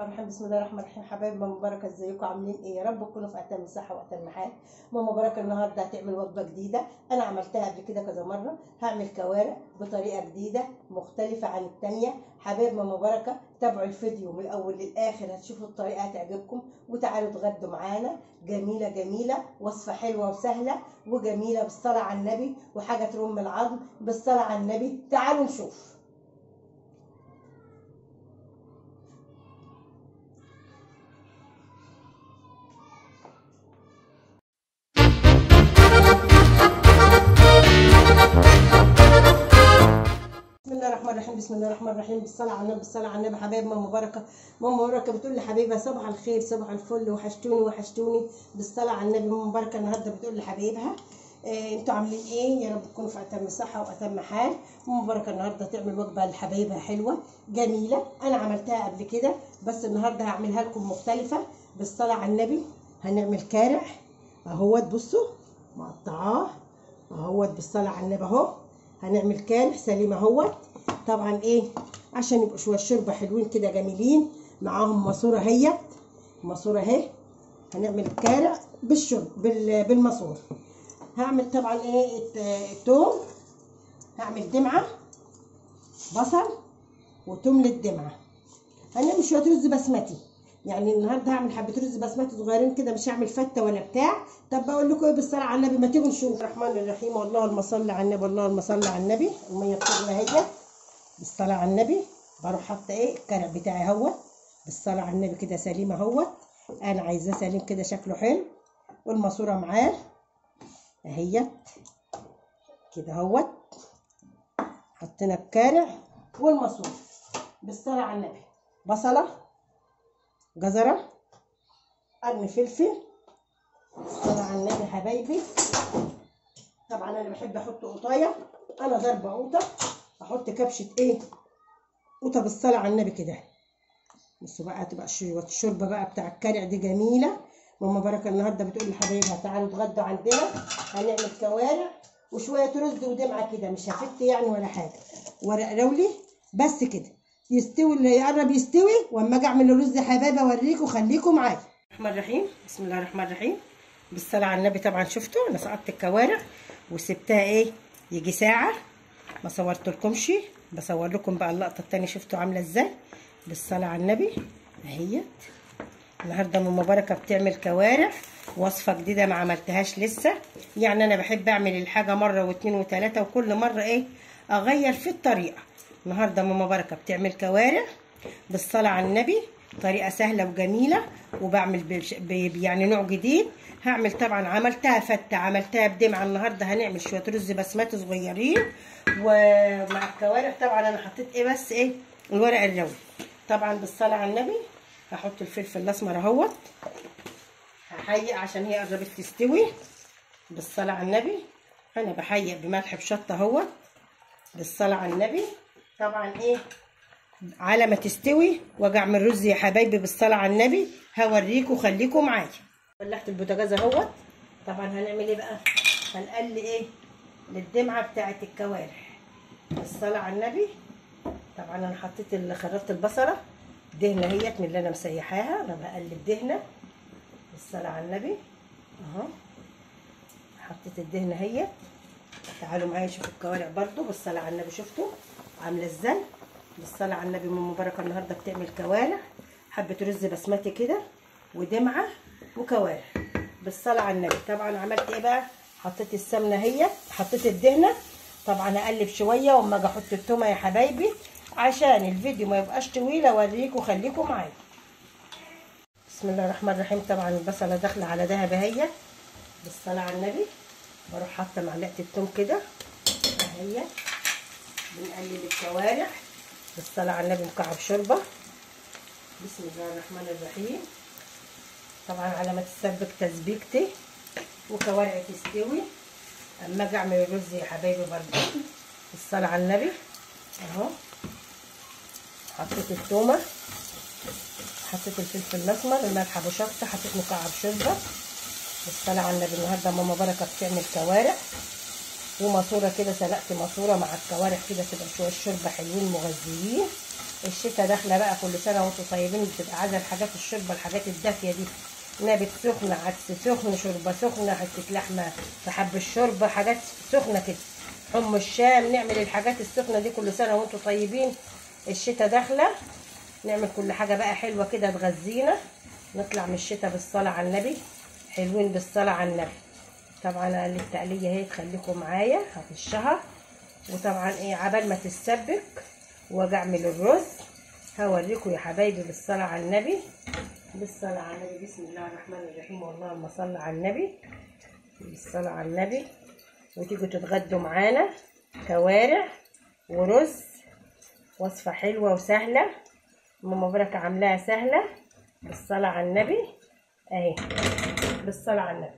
الرحيم بسم الله الرحمن الرحيم حبايب ماما بركه ازيكم عاملين ايه يا رب تكونوا في اتم صحه واتم حال ماما بركه النهارده هتعمل وجبه جديده انا عملتها قبل كده كذا مره هعمل كوارع بطريقه جديده مختلفه عن التانية حبايب ماما بركه تابعوا الفيديو من الاول للاخر هتشوفوا الطريقه هتعجبكم وتعالوا اتغدوا معانا جميله جميله وصفه حلوه وسهله وجميله بالصلاه على النبي وحاجه ترم العظم بالصلاه على النبي تعالوا نشوف بسم الله الرحمن الرحيم بسم الله الرحمن الرحيم بالصلاة على النبي بالصلاة على النبي حبايب ماما بركة ماما بركة بتقول لحبيبها صباح الخير صباح الفل وحشتوني وحشتوني بالصلاة على النبي ماما بركة النهارده بتقول لحبايبها إيه انتوا عاملين ايه يا رب تكونوا في اتم صحة واتم حال ماما بركة النهارده تعمل وجبة لحبايبها حلوة جميلة انا عملتها قبل كده بس النهارده هعملها لكم مختلفة بالصلاة على النبي هنعمل كارع اهوت بصوا مقطعاه اهوت بالصلاة على النبي اهو هنعمل كارع سليم اهوت طبعا ايه عشان يبقوا شويه شوربه حلوين كده جميلين معاهم ماسوره اهيت ماسوره اهي هنعمل كارع بالشرب بال- بالماسوره هعمل طبعا ايه الت- التوم هعمل دمعه بصل وتوم للدمعه هنعمل شويه رز بسمتي يعني النهارده هعمل حبه رز بسمتي صغيرين كده مش هعمل فته ولا بتاع طب بقول لكم ايه بالصلاه على النبي ما تيجوا نشوف الرحمن الرحيم والله المصلي على النبي والله المصلي على النبي الميه بتغلى اهي بالصلاه على النبي بروح حاطه ايه الكرع بتاعي اهوت بالصلاه على النبي كده سليم اهوت انا عايزاه سليم كده شكله حلو والماسوره معاه اهيت كده اهوت حطينا الكارع والماسوره بالصلاه على النبي بصله جزره قرن فلفل بالصلاه على النبي حبايبي طبعا انا بحب احط قطايه انا ضربه قوطه احط كبشه ايه قوطه بالصلاه على النبي كده بصوا بقى تبقى الشوربه الشوربه بقى بتاع الكارع دي جميله ماما بركه النهارده بتقول لحبايبها تعالوا اتغدوا عندنا هنعمل كوارع وشويه رز ودمعه كده مش هفت يعني ولا حاجه ورق لولي بس كده يستوي اللي يقرب يستوي واما اجي اعمل الرز يا حبايبي اوريكم خليكم معايا الرحمن الرحيم بسم الله الرحمن الرحيم بالصلاه على النبي طبعا شفتوا انا سقطت الكوارع وسبتها ايه يجي ساعه ما صورتلكمش بصور لكم بقى اللقطه التانية شفتوا عامله ازاي بالصلاه على النبي اهيت النهارده ماما بركه بتعمل كوارع وصفه جديده ما عملتهاش لسه يعني انا بحب اعمل الحاجه مره واتنين وتلاته وكل مره ايه اغير في الطريقه النهارده ماما بركه بتعمل كوارع بالصلاه على النبي طريقه سهله وجميله وبعمل بش- ب- يعني نوع جديد هعمل طبعا عملتها فته عملتها بدمعه النهارده هنعمل شويه رز بسمتي صغيرين ومع الكوارع طبعا انا حطيت ايه بس ايه الورق اللوي طبعا بالصلاه على النبي هحط الفلفل الاسمر اهوت هحيق عشان هي قربت تستوي بالصلاه على النبي انا بحيق بملح بشطه اهوت بالصلاه على النبي طبعا ايه على ما تستوي واجي اعمل رز يا حبايبي بالصلاه على النبي هوريكم خليكم معايا ولعت البوتاجاز اهوت طبعا هنعمل ايه بقى هنقلي ايه للدمعه بتاعه الكوارع بالصلاه على النبي طبعا انا حطيت ال- خرطت البصله دهنه اهيت من اللي انا مسيحاها انا بقلب دهنه بالصلاه على النبي اهو حطيت الدهنه اهيت تعالوا معايا شوفوا الكوارع برضو بالصلاه على النبي شفتوا عامله ازاي بالصلاه على النبي ماما بركه النهارده بتعمل كوارع حبه رز بسمتي كده ودمعه وكوارع بالصلاه على النبي طبعا عملت ايه بقى حطيت السمنه اهيت حطيت الدهنه طبعا اقلب شويه واما اجي احط التومه يا حبايبي عشان الفيديو ما يبقاش طويل اوريكم خليكم معايا بسم الله الرحمن الرحيم طبعا البصله داخله على دهب اهي بالصلاه على النبي بروح حاطه معلقه التوم كده اهي بنقلب الكوارع بالصلاه على النبي مكعب شوربه بسم الله الرحمن الرحيم طبعا على ما تسبك تسبيكتي وكوارع تستوي اما اجي اعمل الرز يا حبايبي برضه بالصلاه على النبي اهو حطيت التومه حطيت الفلفل الاسمر الملح ابو شطه حطيت مكعب شوربه بالصلاه على النبي النهارده ماما بركه بتعمل كوارع وماسوره كده سلقت ماسوره مع الكوارع كده تبقى شويه شوربه حلوين مغذيين الشتاء داخله بقى كل سنه وانتم طيبين بتبقى عايزه الحاجات الشوربه الحاجات الدافيه دي نابت سخنه عدس سخن شوربه سخنه حته لحمه بحب الشوربه حاجات سخنه كده حم الشام نعمل الحاجات السخنه دي كل سنه وانتم طيبين الشتاء داخله نعمل كل حاجه بقى حلوه كده تغذينا نطلع من الشتاء بالصلاه على النبي حلوين بالصلاه على النبي طبعا انا التقليه اهي تخليكم معايا هفشها وطبعا ايه عبال ما تتسبك واجي اعمل الرز هوريكم يا حبايبي بالصلاه على النبي بالصلاه على النبي بسم الله الرحمن الرحيم اللهم صل على النبي بالصلاه على النبي وتيجوا تتغدوا معانا كوارع ورز وصفه حلوه وسهله ماما بركه عاملاها سهله بالصلاه على النبي اهي بالصلاه على النبي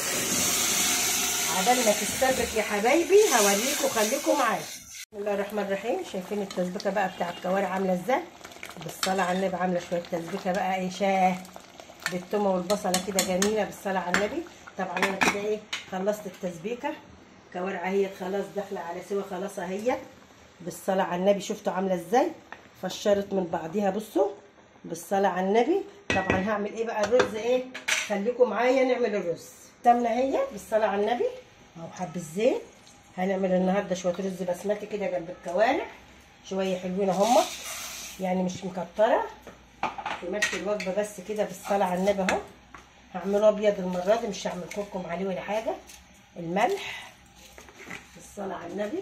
عبال ما تتسبك يا حبايبي هوريكم خليكم معايا بسم الله الرحمن الرحيم شايفين التسبيكه بقى بتاع الكوارع عامله ازاي بالصلاه على النبي عامله شويه تسبيكه بقى ايه شاه بالثومه والبصله كده جميله بالصلاه على النبي طبعا انا كده ايه خلصت التسبيكه كوارع اهي خلاص داخله على سوا خلاص اهي بالصلاه على النبي شفتوا عامله ازاي فشرت من بعضيها بصوا بالصلاه على النبي طبعا هعمل ايه بقى الرز ايه خليكم معايا نعمل الرز سمنه هي بالصلاه على النبي اهو حب الزيت هنعمل النهارده شويه رز بسمتي كده جنب الكوارع شويه حلوين اهم يعني مش مكتره تمشي الوجبه بس كده بالصلاه على النبي اهو هعمله ابيض المره دي مش هعمل كركم عليه ولا حاجه الملح بالصلاه على النبي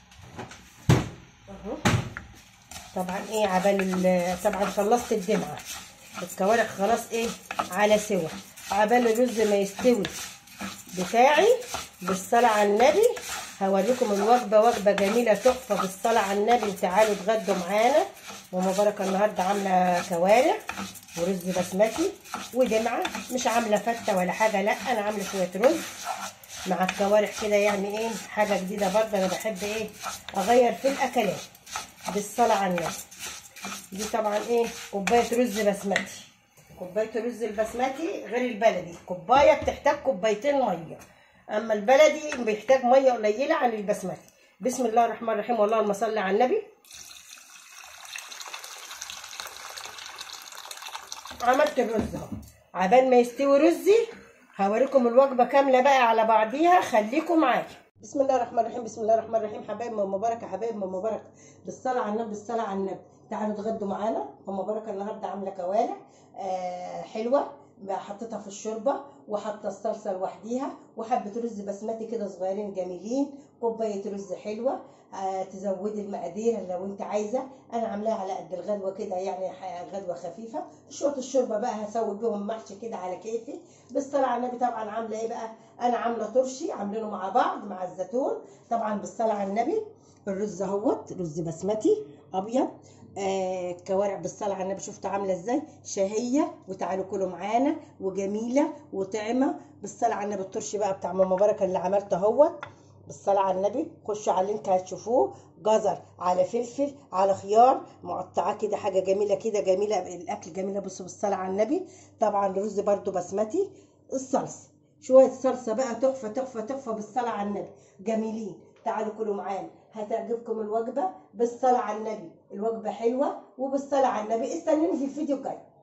اهو طبعا ايه عبال طبعا خلصت الدمعه الكوارع خلاص ايه على سوا عبال الرز ما يستوي بتاعي بالصلاة على النبي هوريكم الوجبة وجبة جميلة تحفة بالصلاة على النبي وتعالوا اتغدوا معانا ومباركة النهاردة عاملة كوارع ورز بسمتي ودمعة مش عاملة فتة ولا حاجة لا أنا عاملة شوية رز مع الكوارع كده يعني ايه حاجة جديدة برضه أنا بحب ايه أغير في الأكلات بالصلاة على النبي دي طبعا ايه كوباية رز بسمتي كوبايه الرز البسمتي غير البلدي كوبايه بتحتاج كوبايتين ميه اما البلدي بيحتاج ميه قليله عن البسمتي بسم الله الرحمن الرحيم واللهم صل على النبي عملت الرز اهو عبال ما يستوي رزي هوريكم الوجبه كامله بقى على بعضيها خليكم معايا بسم الله الرحمن الرحيم بسم الله الرحمن الرحيم حبايب ماما بركه حبايب ماما بركه بالصلاه على النبي بالصلاه على النبي تعالوا اتغدوا معانا ماما بركه النهارده عامله كوارع آه حلوه حطيتها في الشوربه وحاطه الصلصه لوحديها وحبه رز بسمتي كده صغيرين جميلين كوبايه رز حلوه آه تزودي المقادير لو انت عايزه انا عاملاها على قد الغدوه كده يعني غدوه خفيفه شويه الشوربه بقى هسوي بيهم محشي كده على كيفي بالصلاه على النبي طبعا عامله ايه بقى انا عامله ترشي عاملينه مع بعض مع الزيتون طبعا بالصلاه على النبي الرز اهوت رز بسمتي ابيض آه كوارع بالصلاة على النبي شفتوا عاملة ازاي شهية وتعالوا كلوا معانا وجميلة وطعمة بالصلاة على النبي الترشي بقى بتاع ماما بركة اللي عملته اهوت بالصلاة على النبي خشوا على اللينك هتشوفوه جزر على فلفل على خيار مقطعاه كده حاجة جميلة كده جميلة الأكل جميلة بصوا بالصلاة على النبي طبعا رز برده بسمتي الصلصة شوية صلصة بقى تحفة تحفة تحفة بالصلاة على النبي جميلين تعالوا كلوا معانا هتعجبكم الوجبة بالصلاة على النبي الوجبة حلوة وبالصلاة على النبي استنوني في الفيديو الجاي